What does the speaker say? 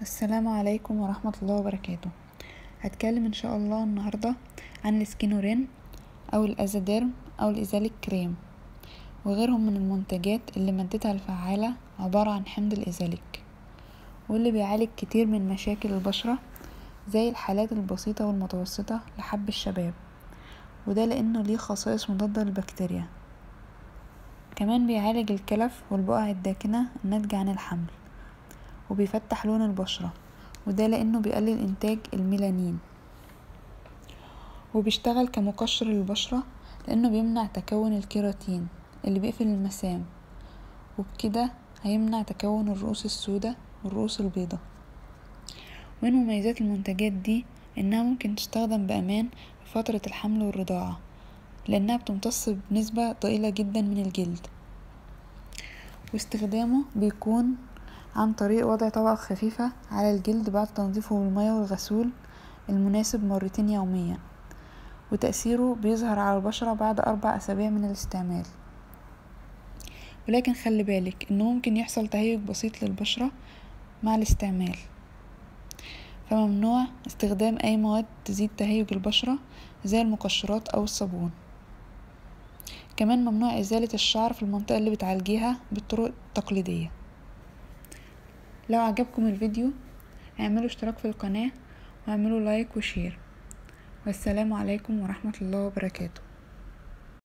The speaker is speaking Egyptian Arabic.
السلام عليكم ورحمة الله وبركاته هتكلم ان شاء الله النهاردة عن السكينورين او الازاديرم او الازاليك كريم وغيرهم من المنتجات اللي مادتها الفعالة عبارة عن حمض الازاليك واللي بيعالج كتير من مشاكل البشرة زي الحالات البسيطة والمتوسطة لحب الشباب وده لانه ليه خصائص مضادة للبكتيريا كمان بيعالج الكلف والبقع الداكنة الناتجة عن الحمل وبيفتح لون البشرة وده لأنه بيقلل إنتاج الميلانين وبيشتغل كمقشر للبشرة لأنه بيمنع تكون الكيراتين اللي بيقفل المسام وبكده هيمنع تكون الرؤوس السوداء والرؤوس البيضاء ومن مميزات المنتجات دي إنها ممكن تستخدم بأمان في فترة الحمل والرضاعة لأنها بتمتص بنسبة ضئيلة جدا من الجلد واستخدامه بيكون عن طريق وضع طبقة خفيفة على الجلد بعد تنظيفه بالمياه والغسول المناسب مرتين يوميا وتأثيره بيظهر على البشرة بعد أربع أسابيع من الاستعمال ولكن خلي بالك إنه ممكن يحصل تهيج بسيط للبشرة مع الاستعمال فممنوع استخدام أي مواد تزيد تهيج البشرة زي المقشرات أو الصابون كمان ممنوع إزالة الشعر في المنطقة اللي بتعالجيها بالطرق التقليدية لو عجبكم الفيديو اعملوا اشتراك في القناة واعملوا لايك وشير والسلام عليكم ورحمة الله وبركاته